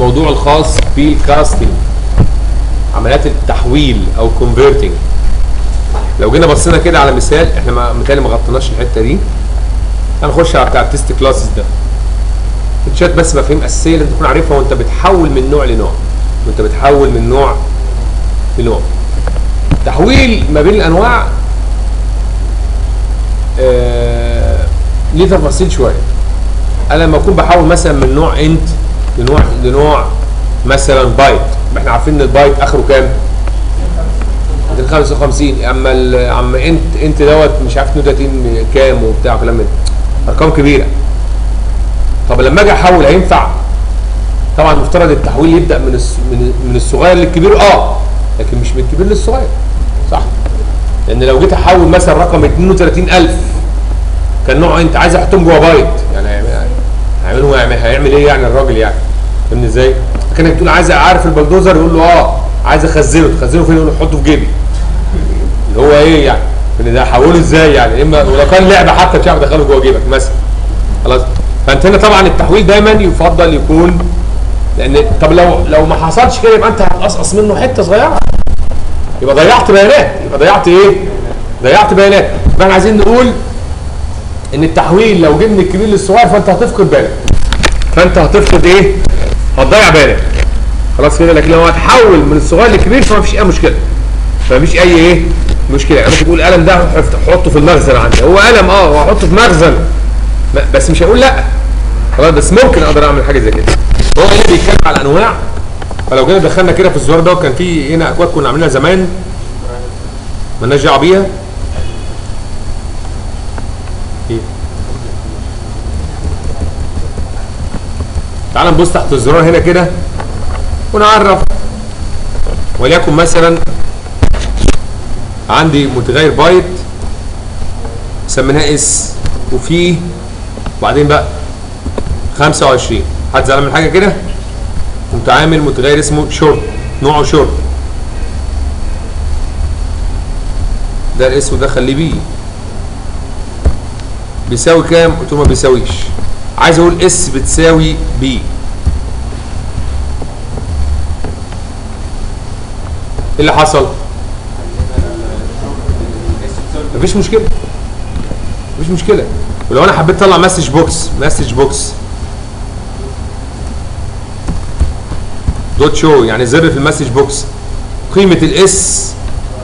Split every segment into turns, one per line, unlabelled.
الموضوع الخاص بالكاستنج عمليات التحويل او كونفرتنج لو جينا بصينا كده على مثال احنا ما متهيألي ما غطيناش الحته دي هنخش على بتاع التست كلاسز ده شات بس مفاهيم اساسيه لازم تكون عارفها وانت بتحول من نوع لنوع وانت بتحول من نوع لنوع تحويل ما بين الانواع آه ليه تفاصيل شويه انا لما اكون بحول مثلا من نوع انت لنوع لنوع مثلا بايت احنا عارفين ان البايت اخره كام 255 اما ال- اما انت انت دوت مش عارف 32 كام وبتاع كلام من ده. ارقام كبيره طب لما اجي احول هينفع طبعا المفترض التحويل يبدا من الس- من من الصغير للكبير اه لكن مش من الكبير للصغير صح لان لو جيت احول مثلا رقم 32000 كان نوع انت عايز احطهم جوه بايت يعني هيعمل- هيعملوا هيعمل, هيعمل ايه يعني الراجل يعني فاهمني ازاي؟ كانك تقول عايز اعرف البلدوزر يقول له اه عايز اخزنه تخزنه فين يقول له حطه في جيبي اللي هو ايه يعني ان ده احوله ازاي يعني اما ولو كان لعبه حتى مش عارف ادخله جوه جيبك مثلا خلاص فانت هنا طبعا التحويل دايما يفضل يكون لان طب لو لو ما حصلش كده يبقى انت هتقصقص منه حته صغيره يبقى ضيعت بيانات يبقى ضيعت ايه؟ ضيعت بيانات يبقى احنا عايزين نقول ان التحويل لو جه من الكبير للصغير فانت هتفقد بالك فانت هتفقد ايه؟ هتضيع بالك خلاص كده لكن لو هتحول من الصغير للكبير فما فيش اي مشكله ما فيش اي ايه مشكله يعني ممكن تقول القلم ده حف- حطه في المخزن عندي هو قلم اه هو هحطه في مخزن ب- بس مش هقول لا خلاص بس ممكن اقدر اعمل حاجه زي كده هو هنا بيتكلم على الانواع فلو جينا دخلنا كده في الزرار ده وكان في هنا اكواد كنا عاملينها زمان مالناش دعوه بيها ايه تعال نبص تحت الزرار هنا كده ونعرف وليكن مثلا عندي متغير بايت سميناه اس وفيه وبعدين بقى 25 حد زعلان من حاجه كده قمت عامل متغير اسمه شورت نوعه شورت ده الاسم ده خليه بيه بيساوي كام قلت له ما بيساويش عايز اقول اس بتساوي بي ايه اللي حصل مفيش مشكله مفيش مشكله ولو انا حبيت اطلع مسج بوكس مسج بوكس دوت شو يعني زر في المسج بوكس قيمه الاس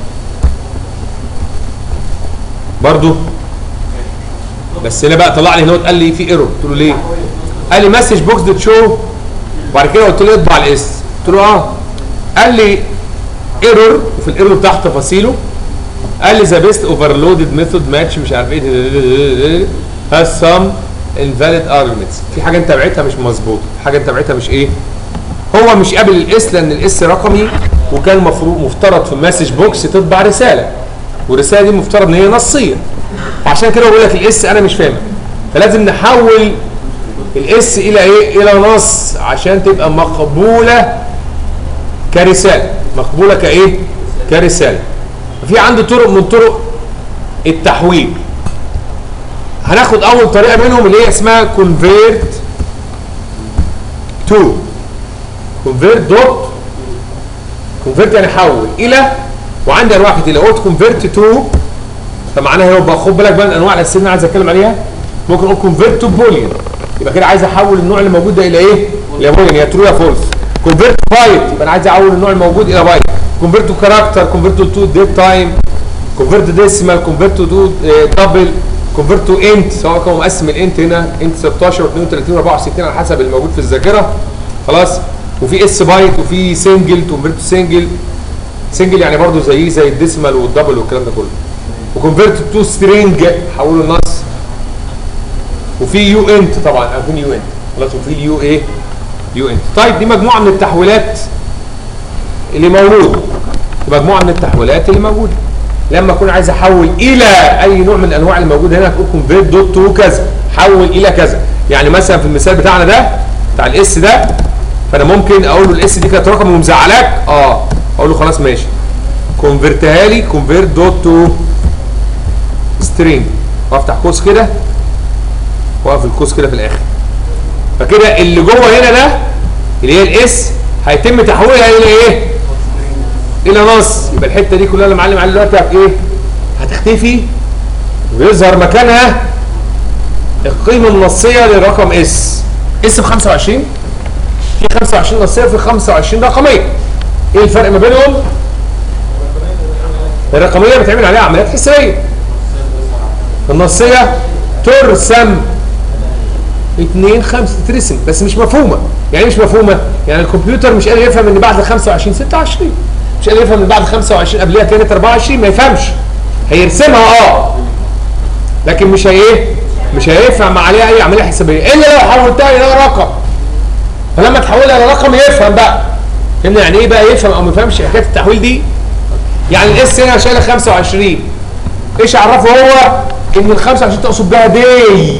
برضو بس هنا بقى طلع لي هنا قال لي في ايرور قلت له ليه قال لي مسج بوكس دوت شو وبعد كده قلت له اطبع الاس قلت له اه قال لي ايرور وفي الايرور تحت تفاصيله قال لي ذا بيست اوفرلودد ميثود ماتش مش عارف ايه هاز سم انفاليد ارجمنتس في حاجه انت بعتها مش مظبوطه حاجه انت بعتها مش ايه هو مش قابل الاس لان الاس رقمي وكان مفروض مفترض في المسج بوكس تطبع رساله والرساله دي مفترض ان هي نصيه فعشان كده بقول لك الاس انا مش فاهمها فلازم نحول الاس الى ايه الى نص عشان تبقى مقبوله كرساله مقبوله كايه كرساله في عندي طرق من طرق التحويل هناخد اول طريقه منهم اللي هي اسمها convert to convert دوت convert يعني حول الى وعندي انواع كتير لو قلت convert to فمعناها يبقى خد بالك بقى من الانواع الاساسيه اللي انا عايز اتكلم عليها ممكن اقول convert to boolean يبقى كده عايز احول النوع اللي موجود ده الى ايه؟ الى boolean يا true يا false convert to byte يبقى انا عايز احول النوع الموجود الى byte convert to character convert to date time convert to decimal convert to uh, double convert to int سواء كان مقسم الانت هنا انت 16 و32 و64 على حسب الموجود في الذاكره خلاص وفي اس بايت وفي سنجل convert to سنجل سنجل يعني برضو زيه زي الديسمال والدبل والكلام ده كله وكونفيرت تو سترينج حوله النص وفي يو انت طبعا عارفين يو انت خلاص وفي اليو ايه يو انت طيب دي مجموعه من التحويلات اللي موجوده دي مجموعه من التحويلات اللي موجوده لما اكون عايز احول الى اي نوع من الانواع اللي موجوده هنا تقول كونفيرت دوت تو كذا حول الى كذا يعني مثلا في المثال بتاعنا ده بتاع الاس ده فانا ممكن اقول له الاس دي كانت رقم ومزعلاك اه اقول له خلاص ماشي كونفرتها لي كونفيرت دوت تو سترينج وافتح قوس كده واقف القوس كده في الاخر فكده اللي جوه هنا ده اللي هي الاس هيتم تحويلها الى ايه الى نص يبقى الحته دي كلها اللي معلم عليها دلوقتي هت ايه هتختفي ويظهر مكانها القيمه النصيه للرقم اس اس ب 25 في 25 نصيه في 25 رقميه ايه الفرق ما بينهم الرقميه بتعمل عليها عمليات حسابيه النصيه ترسم 2 5 ترسم بس مش مفهومه يعني إيه مش مفهومه يعني الكمبيوتر مش قادر يفهم ان بعد ال 25 26 مش قادر يفهم ان بعد 25 قبلها كانت 24 ما يفهمش هيرسمها اه لكن مش هي ايه مش هيفهم عليها اي عمليه حسابيه الا لو حولتها الى رقم فلما تحولها الى رقم يفهم بقى فهمنا يعني ايه بقى يفهم او ما يفهمش حكايه التحويل دي يعني الاس هنا شايله 25 ايش عرفه هو ان ال 25 تقصد بها داي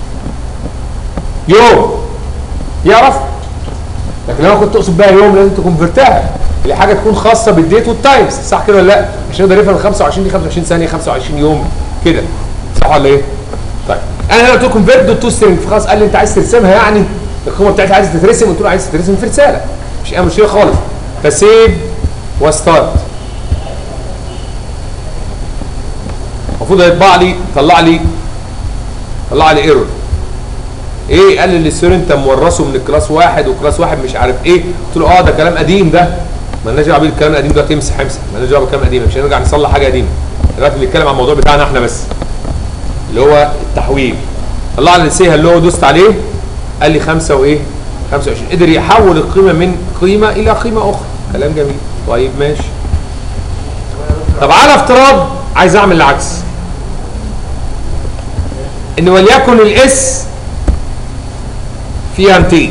يوم يعرف لكن لو كنت تقصد بها يوم لازم تكونفرتها لحاجه تكون خاصه بالديت والتايمز صح كده ولا لا عشان يقدر يفهم ال 25 دي 25 ثانيه 25 يوم كده صح ولا ايه طيب انا هنا قلت له كونفرت تو سترينج فخلاص قال لي انت عايز ترسمها يعني القيمه بتاعتها عايز تترسم قلت له عايز تترسم في رساله مش اي مشكله خالص فسيف وستارت المفروض هيطبع لي طلع لي طلع لي ايرور ايه قال لي السير انت مورثه من الكلاس واحد وكلاس واحد مش عارف ايه قلت له اه ده كلام قديم ده مالناش دعوه بالكلام القديم ده امسح امسح مالناش دعوه بالكلام القديم مش هنرجع نصلح حاجه قديمه دلوقتي بنتكلم عن الموضوع بتاعنا احنا بس اللي هو التحويل طلع لي السي اللي هو دوست عليه قال لي 5 وايه 25 قدر يحول القيمه من قيمه الى قيمه اخرى كلام جميل طيب ماشي طب على افتراض عايز اعمل العكس ان وليكن الاس فيها 200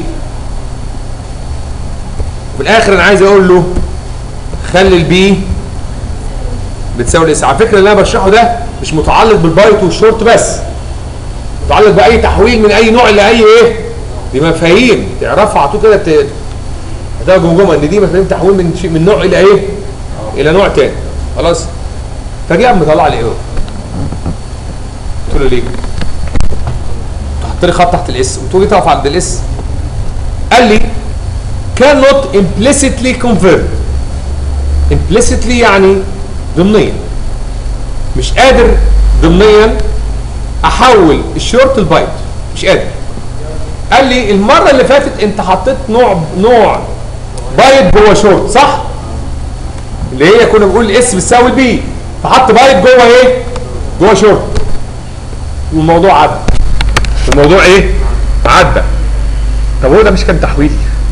وفي الاخر انا عايز اقول له خلي البي بتساوي الاس على فكره اللي انا بشرحه ده مش متعلق بالبايت والشورت بس متعلق باي تحويل من اي نوع لاي ايه دي مفاهيم تعرفها على طول كده ت- ده جمجمه ان دي مفاهيم تحويل من شيء من نوع الى ايه الى نوع تاني خلاص فجاء قام مطلع لي ايرور قلت له ليه حط لي خط تحت الاس قلت له ليه تقف عند الاس قال لي cannot implicitly convert implicitly يعني ضمنيا مش قادر ضمنيا احول الشورت البايت مش قادر قال لي المره اللي فاتت انت حطيت نوع نوع بايت جوه شورت صح اللي هي كنا بنقول الاس بتساوي البي فحط بايت جوه ايه جوه شورت والموضوع عدى الموضوع ايه عدى طب هو ده مش كان تحويل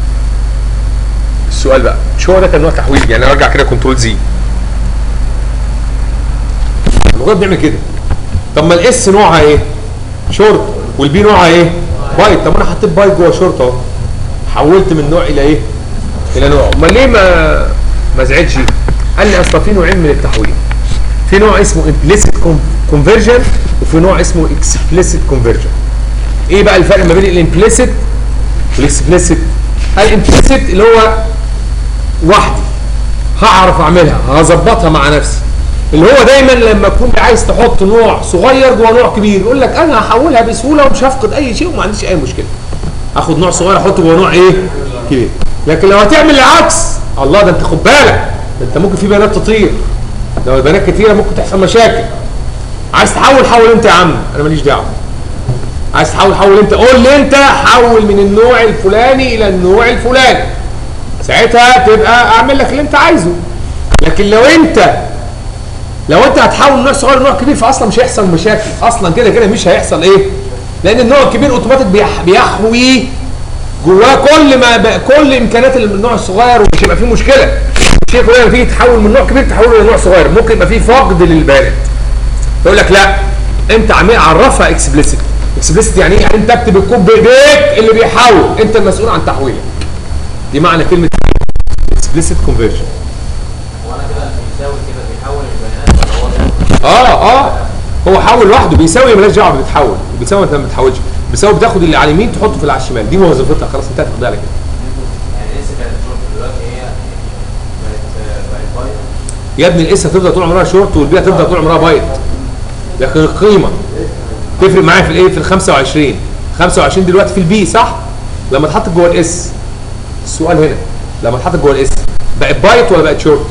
السؤال بقى مش هو ده كان نوع تحويل يعني ارجع كده كنترول زي الموضوع بنعمل كده طب ما الاس نوعها ايه شورت والبي نوعها ايه بايت طب انا حطيت بايت جوه شورت اهو حولت من نوع الى ايه الى نوع امال ليه ما ما زعلش قال لي اصل في نوعين من التحويل في نوع اسمه implicit con- conversion وفي نوع اسمه explicit conversion ايه بقى الفرق ما بين الامبليسيت والاكسبليسيت الامبليسيت اللي هو وحدي هعرف اعملها هظبطها مع نفسي اللي هو دايما لما تكون عايز تحط نوع صغير جوه نوع كبير يقول لك انا هحولها بسهوله ومش هفقد اي شيء وما عنديش اي مشكله اخد نوع صغير احطه جوه نوع ايه كبير لكن لو هتعمل العكس الله ده انت خد بالك ده انت ممكن في بيانات تطير لو البيانات كتيره ممكن تحصل مشاكل عايز تحول حول انت يا عم انا ماليش دعوه عايز تحول حول انت قول لي انت حول من النوع الفلاني الى النوع الفلاني ساعتها تبقى اعمل لك اللي انت عايزه لكن لو انت لو انت هتحول من نوع صغير لنوع كبير فاصلا مش هيحصل مشاكل اصلا كده كده مش هيحصل ايه لان النوع الكبير اوتوماتيك بيح- بيحوي جواه كل ما ب... كل امكانيات النوع الصغير ومش هيبقى فيه مشكله مش هيبقى لما تيجي تحول من نوع كبير تحوله لنوع صغير ممكن يبقى فيه فقد للبيانات يقول لك لا انت عمال عرفها اكسبليسيت اكسبليسيت يعني ايه يعني انت اكتب الكود بايديك اللي بيحول انت المسؤول عن تحويله دي معنى كلمه اكسبليسيت كونفرجن
وانا كده بيساوي كده بيحول البيانات ولا هو
اه اه هو حول لوحده بيساوي مالهاش دعوه بتتحول بيساوي انت ما بتحولش بيساوي بتاخد اللي على اليمين تحطه في اللي على الشمال دي وظيفتها خلاص انت هتاخدها على كده
يعني لسه كانت شورت دلوقتي هي بقت بقت بايت
يا ابني الاس هتفضل طول عمرها شورت والبي هتفضل طول عمرها بايت لكن القيمه تفرق معايا في الايه في ال 25 25 دلوقتي في البي صح لما اتحط جوه الاس السؤال هنا لما اتحطت جوه الاس بقت بايت ولا بقت شورت؟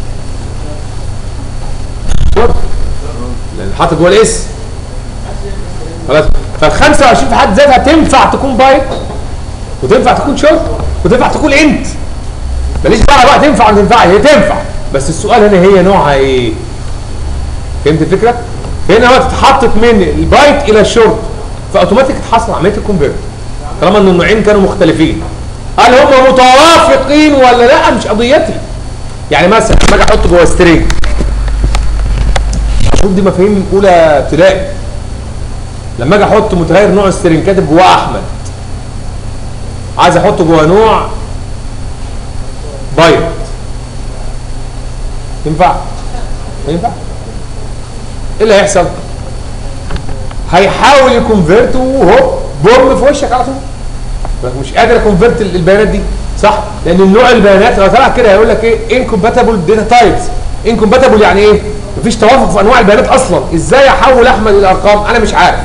شورت لان اتحطت جوه الاس خلاص فال 25 في حد ذاتها تنفع تكون بايت وتنفع تكون شورت وتنفع تكون انت ماليش دعوه بقى تنفع ولا تنفع هي تنفع بس السؤال هنا هي نوعها ايه؟ فهمت الفكره؟ هنا وقت اتحطت من البايت الى الشورت فاوتوماتيك اتحصل عمليه الكونفيرت طالما ان النوعين كانوا مختلفين هل هم متوافقين ولا لا مش قضيتي يعني مثلا لما اجي احط جوه سترينج شوف دي مفاهيم اولى ابتدائي لما اجي احط متغير نوع سترينج كاتب جواه احمد عايز احطه جوه نوع بايت ينفع ينفع ايه اللي هيحصل هيحاول يكونفيرت وهوب بوم في وشك على طول مش قادر اكونفيرت البيانات دي صح لان النوع البيانات لو طلع كده هيقول لك ايه انكومباتبل داتا تايبس انكومباتبل يعني ايه مفيش توافق في انواع البيانات اصلا ازاي احول احمد الارقام انا مش عارف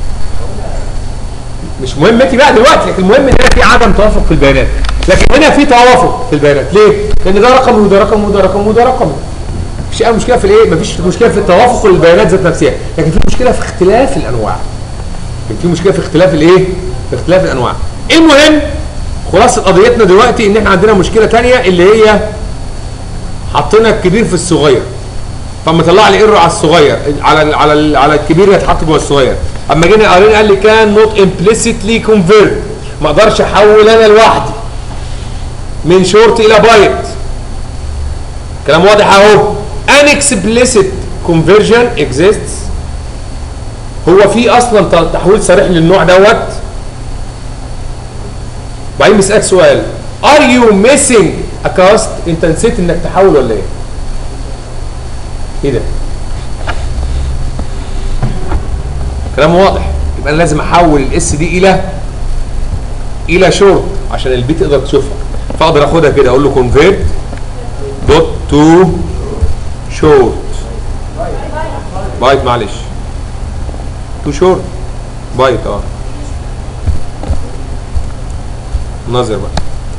مش مهمتي بقى دلوقتي لكن المهم ان هنا في عدم توافق في البيانات لكن هنا في توافق في البيانات ليه لان ده رقم وده رقم وده رقم وده رقم مفيش اي مشكله في الايه مفيش مشكله في التوافق البيانات ذات نفسها لكن في مشكله في اختلاف الانواع كان في مشكله في اختلاف الايه في اختلاف الانواع المهم خلاصه قضيتنا دلوقتي ان احنا عندنا مشكله تانية اللي هي حطينا الكبير في الصغير فاما طلع لي ايرور على الصغير على ال على ال على الكبير اللي اتحط جوه الصغير اما جينا قارين قال لي كان نوت امبليسيتلي كونفيرت ما اقدرش احول انا لوحدي من شورت الى بايت كلام واضح اهو ان explicit conversion exists هو في اصلا ت- تحويل صريح للنوع دوت وبعدين بيسالك سؤال ار يو ميسنج ا كاست انت نسيت انك تحول ولا ايه؟ ايه ده؟ كلام واضح يبقى انا لازم احول الاس دي الى الى شورت عشان البي تقدر تشوفها فاقدر اخدها كده اقول له كونفيرت دوت تو شورت بايت معلش تو شورت بايت اه نظر بقى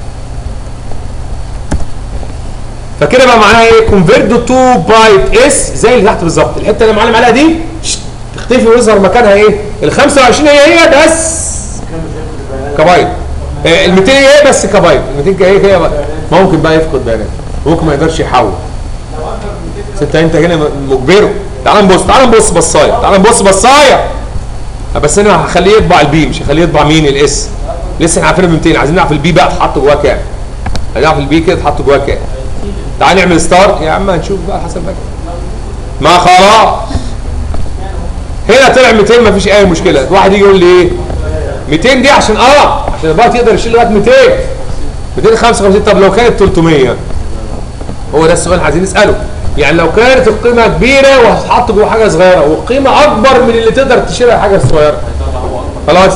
فكده بقى معناها ايه كونفيرت دوت تو بايت اس زي اللي تحت بالظبط الحته اللي معلم عليها دي شت، تختفي ويظهر مكانها ايه ال 25 هي هي بس كبايت آه، ال 200 هي هي بس كبايت ال 200 هي هي بقى. ممكن بقى يفقد بيانات ممكن ما يقدرش يحول بس انت انت هنا مجبره تعال نبص تعال نبص بصايه تعال نبص بصايه بس انا هخليه يطبع البي مش هخليه يطبع مين الاس لسه احنا عارفينها ب 200 عايزين نعرف البي بقى اتحط جواه كام عايزين نعرف البي كده اتحط جواه كام تعال نعمل ستار يا عم هنشوف بقى حسب بقى ما خلاص هنا طلع 200 ما فيش اي مشكله واحد يجي يقول لي ايه 200 دي عشان اه عشان البايت يقدر يشيل لغايه 200 255 طب لو كانت 300 هو ده السؤال اللي عايزين نساله يعني لو كانت القيمه كبيره وهتحط جوه حاجه صغيره والقيمه اكبر من اللي تقدر تشيلها حاجه صغيره خلاص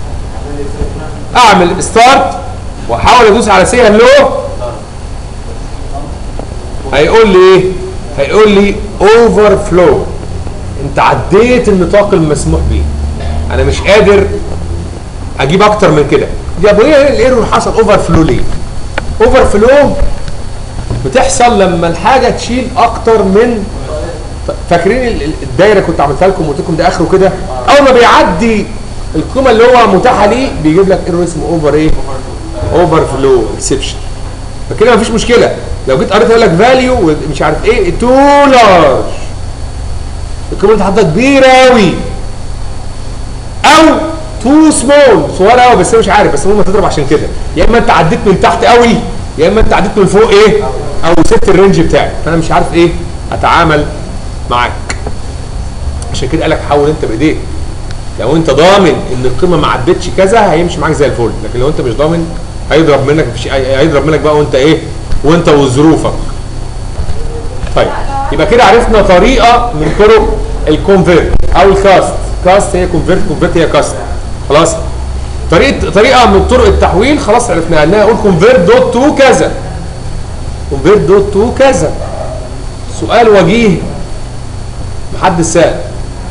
اعمل ستارت واحاول ادوس على سي هلو هيقول لي ايه هيقول لي اوفر فلو انت عديت النطاق المسموح به انا مش قادر اجيب اكتر من كده دي ابو ايه الايرور حصل اوفر فلو ليه اوفر فلو بتحصل لما الحاجه تشيل اكتر من ف- فاكرين ال- ال- الدايره كنت عملتها لكم وقلت لكم ده اخره كده اول ما بيعدي القيمه اللي هو متاحه ليه بيجيب لك ايرور اسمه اوفر ايه اوفر فلو اكسبشن فكده مفيش مشكله لو جيت قريت يقول لك فاليو مش عارف ايه تو لارج القيمه اللي حضرتك كبيره قوي او تو سمول صغيره قوي بس انا مش عارف بس المهم تضرب عشان كده يا اما انت عديت من تحت قوي يا اما انت عديت من فوق ايه او سبت الرينج بتاعي فانا مش عارف ايه اتعامل معاك عشان كده قالك حول انت بايديك لو انت ضامن ان القيمه ما عدتش كذا هيمشي معاك زي الفل لكن لو انت مش ضامن هيضرب منك مفيش أي- هيضرب منك بقى وانت ايه وانت وظروفك طيب يبقى كده عرفنا طريقه من طرق الكونفيرت او الكاست كاست هي كونفيرت كونفيرت هي كاست خلاص طريقه طريقه من طرق التحويل خلاص عرفناها قلنا اقول كونفيرت دوت تو كذا كونفيرت دوت تو كذا سؤال وجيه محدش سال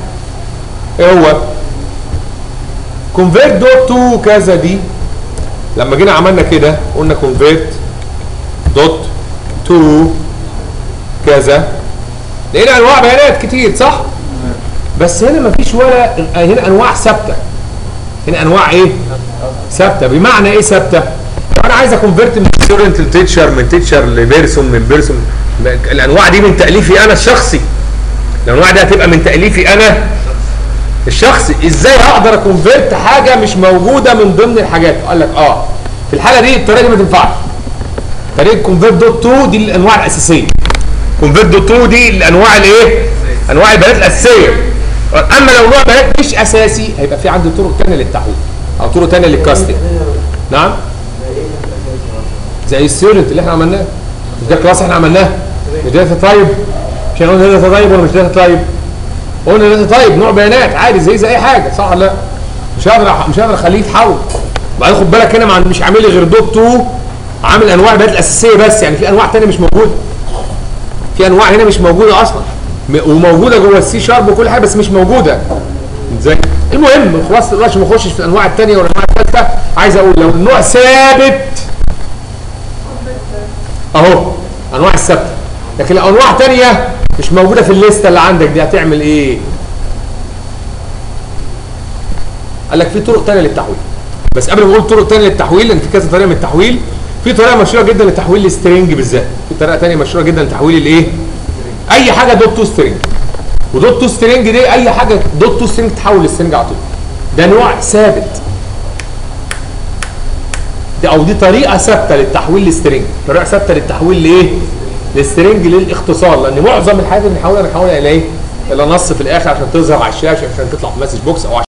ايه هو كونفيرت دوت تو كذا دي لما جينا عملنا كده قلنا كونفيرت دوت تو كذا لقينا انواع بيانات كتير صح بس هنا مفيش ولا هنا انواع ثابته هنا انواع ايه ثابته بمعنى ايه ثابته لو انا عايز اكونفيرت من ستودنت لتيتشر من تيتشر لبيرسون من بيرسون الانواع دي من تاليفي انا الشخصي الانواع دي هتبقى من تاليفي انا الشخصي ازاي اقدر اكونفيرت حاجه مش موجوده من ضمن الحاجات قال لك اه في الحاله دي الطريقه دي ما تنفعش طريقه كونفيرت دوت 2 دي الانواع الاساسيه كونفيرت دوت 2 دي الانواع الايه انواع البيانات الاساسيه اما لو نوع بيانات مش اساسي هيبقى في عندي طرق ثانيه للتحويل او طرق ثانيه للكاستنج نعم زي السيورنت اللي احنا عملناه مش ده كلاس احنا عملناه مش داتا تايب مش هنقول داتا تايب ولا مش داتا تايب قلنا داتا تايب نوع بيانات عادي زي زي اي حاجه صح ولا لا مش هقدر مش هقدر اخليه يتحول بعدين خد بالك هنا مع- مش عامل لي غير دوت 2 عامل انواع البيانات الاساسيه بس يعني في انواع ثانيه مش موجوده في انواع هنا مش موجوده اصلا م- وموجوده جوه السي شارب وكل حاجه بس مش موجوده ازاي المهم خلاص دلوقتي ما اخشش في الانواع الثانيه والانواع الثالثه عايز اقول لو النوع ثابت اهو انواع الثابته لكن لو انواع ثانيه مش موجوده في الليسته اللي عندك دي هتعمل ايه قال لك في طرق ثانيه للتحويل بس قبل ما اقول طرق ثانيه للتحويل لان في كذا طريقه من التحويل في طريقه مشهوره جدا لتحويل السترنج بالذات في طريقه ثانيه مشهوره جدا لتحويل الايه اي حاجه دوت تو سترنج ودوت تو سترنج دي اي حاجه دوت تو سترنج تحول لسترنج على طول ده نوع ثابت دي او دي طريقه ثابته للتحويل لسترنج طريقه ثابته للتحويل لايه للسترنج للاختصار لان معظم الحاجات اللي بنحولها بنحولها الى ايه الى نص في الاخر عشان تظهر على الشاشه عشان تطلع في مسج بوكس او